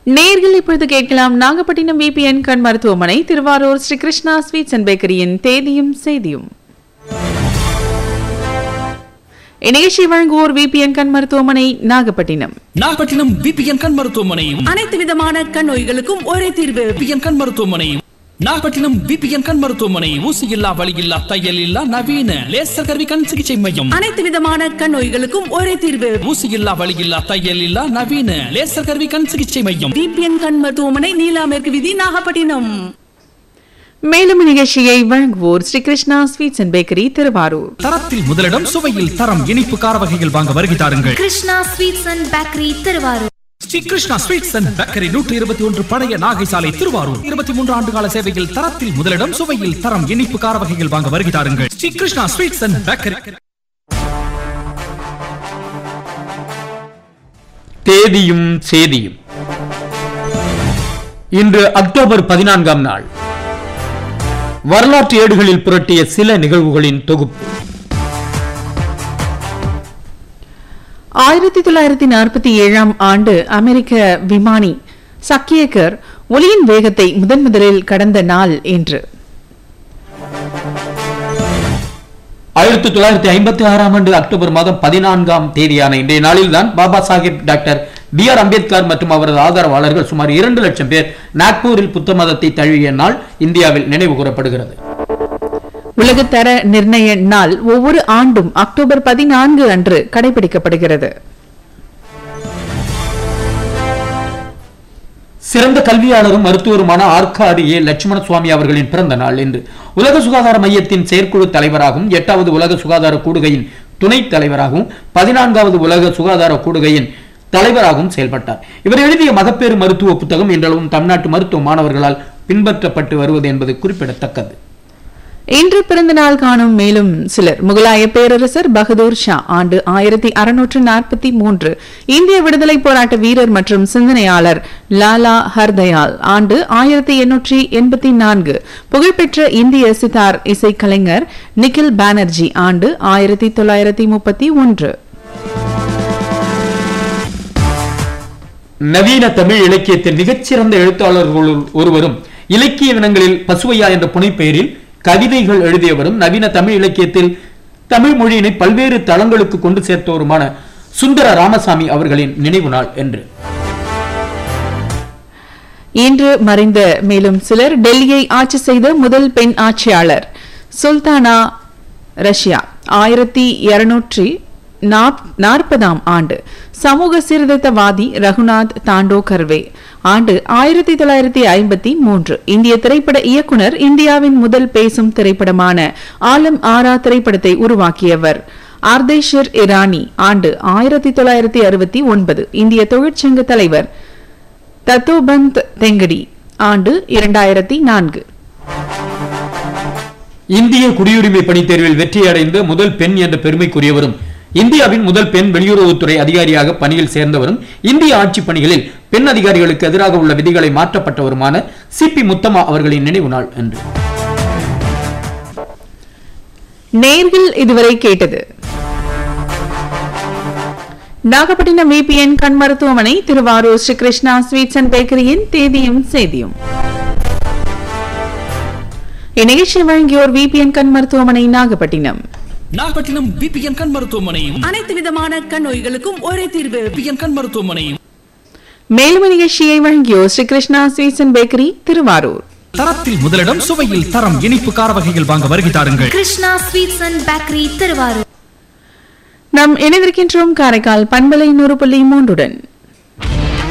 நேர்கள் இப்பொழுது கேட்கலாம் நாகப்பட்டினம் விபிஎன் கண் மருத்துவமனை திருவாரூர் ஸ்ரீ கிருஷ்ணா ஸ்வீட்ஸ் அண்ட் பேக்கரியின் தேதியும் செய்தியும் இந்நிகழ்ச்சி வழங்குவோர் விபிஎன் கண் மருத்துவமனை நாகப்பட்டினம் நாகப்பட்டினம் விபிஎன் கண் மருத்துவமனையும் அனைத்து விதமான கண் நோய்களுக்கும் ஒரே தீர்வு விபிஎன் கண் மருத்துவமனையும் நாகப்பட்டினம் விபிஎன் கண் மருத்துவமனை ஊசி இல்லா வலி இல்லா தையல் இல்லா நவீன லேசர் கருவி கண் சிகிச்சை மையம் அனைத்து விதமான கண் நோய்களுக்கும் ஒரே தீர்வு ஊசி இல்லா வலி இல்லா தையல் இல்லா நவீன லேசர் கருவி கண் சிகிச்சை மையம் டிபிஎன் கண் மருத்துவமனை நீலா மேற்கு விதி நாகப்பட்டினம் மேலும் இந்நிகழ்ச்சியை வழங்குவோர் Sri Krishna sweets and bakery Thiruvarur தரத்தில் முதலிடம் சுவையில் தரம் இனிப்பு கார வகைகள் வாங்க வருகை தாருங்கள் Krishna sweets and bakery Thiruvarur Sri Krishna sweets and bakery நூற்றி இருபத்தி ஒன்று பழைய நாகை சாலை திருவாரூர் இருபத்தி மூன்று ஆண்டு கால சேவையில் தரத்தில் முதலிடம் சுவையில் தரம் இனிப்பு கார வகைகள் வாங்க வருகை தாருங்கள் Sri Krishna sweets and bakery தேதியும் சேதியும் இன்று அக்டோபர் பதினான்காம் நாள் வரலாற்று ஏடுகளில் புரட்டிய சில நிகழ்வுகளின் தொகுப்பு ஆயிரத்தி தொள்ளாயிரத்தி நாற்பத்தி ஏழாம் ஆண்டு அமெரிக்க விமானி சக்கியக்கர் ஒலியின் வேகத்தை முதன் முதலில் கடந்த நாள் என்று ஆயிரத்தி தொள்ளாயிரத்தி ஐம்பத்தி ஆறாம் ஆண்டு அக்டோபர் மாதம் பதினான்காம் தேதியான இன்றைய நாளில் தான் Baba Saheb doctor B R Ambedkar மற்றும் அவரது ஆதரவாளர்கள் சுமார் இரண்டு லட்சம் பேர் நாக்பூரில் புத்த மதத்தை தழுவிய நாள் இந்தியாவில் நினைவு கூறப்படுகிறது உலகத்தர நிர்ணய நாள் ஒவ்வொரு ஆண்டும் அக்டோபர் பதினான்கு அன்று கடைபிடிக்கப்படுகிறது சிறந்த கல்வியாளரும் மருத்துவருமான ஆர்காடு ஏ லட்சுமண சுவாமி அவர்களின் பிறந்த நாள் என்று உலக சுகாதார மையத்தின் செயற்குழு தலைவராகவும் எட்டாவது உலக சுகாதார கூடுகையின் துணைத் தலைவராகவும் பதினான்காவது உலக சுகாதார கூடுகையின் தலைவராகவும் செயல்பட்டார் இவர் எழுதிய மகப்பேறு மருத்துவ புத்தகம் இன்றளவும் தமிழ்நாட்டு மருத்துவ மாணவர்களால் பின்பற்றப்பட்டு வருவது என்பது குறிப்பிடத்தக்கது இன்று பிறந்த நாள் காணும் மேலும் சிலர் முகலாய பேரரசர் பகதூர் ஷா ஆண்டு ஆயிரத்தி அறுநூற்று நாற்பத்தி மூன்று இந்திய விடுதலை போராட்ட வீரர் மற்றும் சிந்தனையாளர் லாலா ஹர்தயால் ஆண்டு ஆயிரத்தி எண்ணூற்றி எண்பத்தி நான்கு புகழ்பெற்ற இந்திய சிதார் இசைக்கலைஞர் நிக்கில் பானர்ஜி ஆண்டு ஆயிரத்தி தொள்ளாயிரத்தி முப்பத்தி ஒன்று நவீன தமிழ் இலக்கியத்தின் மிகச்சிறந்த எழுத்தாளர்களுள் ஒருவரும் இலக்கிய வினங்களில் பசுவையா என்ற புனைப்பெயரில் கவிதைகள் எழுதியவரும் நவீன தமிழ் இலக்கியத்தில் தமிழ் மொழியினை பல்வேறு தளங்களுக்கு கொண்டு சேர்த்தவருமான சுந்தர ராமசாமி அவர்களின் நினைவு நாள் என்று இன்று மறைந்த மேலும் சிலர் டெல்லியை ஆட்சி செய்த முதல் பெண் ஆட்சியாளர் சுல்தானா ரஷ்யா ஆயிரத்தி இருநூற்றி நாற்பதாம் ஆண்டு சமூக சீர்திருத்தவாதி ரகுநாத் தாண்டோ கர்வே ஆண்டு ஆயிரத்தி தொள்ளாயிரத்தி ஐம்பத்தி மூன்று இந்திய திரைப்பட இயக்குனர் இந்தியாவின் முதல் பேசும் திரைப்படமான ஆலம் ஆரா திரைப்படத்தை உருவாக்கியவர் ஆர்தேஷர் இரானி ஆண்டு ஆயிரத்தி தொள்ளாயிரத்தி அறுபத்தி ஒன்பது இந்திய தொழிற்சங்க தலைவர் தத்தோபந்த் தெங்கடி ஆண்டு இரண்டாயிரத்தி நான்கு இந்திய குடியுரிமை பணித் தேர்வில் வெற்றியடைந்த முதல் பெண் என்ற பெருமைக்குரியவரும் இந்தியாவின் முதல் பெண் வெளியுறவுத்துறை அதிகாரியாக பணியில் சேர்ந்தவரும் இந்திய ஆட்சி பணிகளில் பெண் அதிகாரிகளுக்கு எதிராக உள்ள விதிகளை மாற்றப்பட்டவருமான சி பி முத்தம்மா அவர்களின் நினைவு நாள் என்று நேர்கள் இதுவரை கேட்டது நாகப்பட்டினம் விபிஎன் கண் மருத்துவமனை திருவாரூர் ஸ்ரீ கிருஷ்ணா ஸ்வீட்ஸ் அண்ட் பேக்கரியின் தேதியும் செய்தியும் இந்நிகழ்ச்சி வழங்கியோர் விபிஎன் கண் மருத்துவமனை நாகப்பட்டினம் நாகப்பட்டினம் விபிஎன் கண் மருத்துவமனையும் அனைத்து விதமான கண் நோய்களுக்கும் ஒரே தீர்வு விபிஎன் கண் மருத்துவமனையும் மேலும் இந்நிகழ்ச்சியை வழங்கியோர் Sri Krishna sweets and bakery Thiruvarur தரத்தில் முதலிடம் சுவையில் தரம் இனிப்பு கார வகைகள் வாங்க வருகை தாருங்கள் Krishna sweets and bakery Thiruvarur நாம் இணைந்திருக்கின்றோம் காரைக்கால் பண்பலை நூறு புள்ளி மூன்றுடன்